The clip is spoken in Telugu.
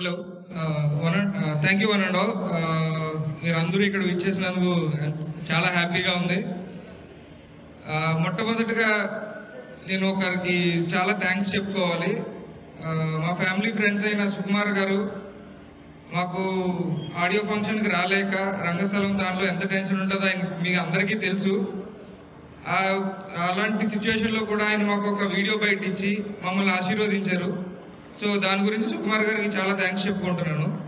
hello one thank you one and all మీరు అందరూ ఇక్కడ విచ్చేసినందుకు చాలా హ్యాపీగా ఉంది ఆ, మొట్టమొదటిగా నేను ఒకరికి చాలా థ్యాంక్స్ చెప్పుకోవాలి ఆ, మా ఫ్యామిలీ ఫ్రెండ్స్ అయిన సుకుమార్ గారు మాకు ఆడియో ఫంక్షన్కి రాలేక రంగస్థలం దానిలో ఎంత టెన్షన్ ఉంటుందో ఆయన మీకు అందరికీ తెలుసు ఆ- అలాంటి సిచ్యువేషన్లో కూడా ఆయన మాకు ఒక వీడియో బయట ఇచ్చి మమ్మల్ని ఆశీర్వదించారు సో దాని గురించి సుకుమార్ గారికి చాలా థ్యాంక్స్ చెప్పుకుంటున్నాను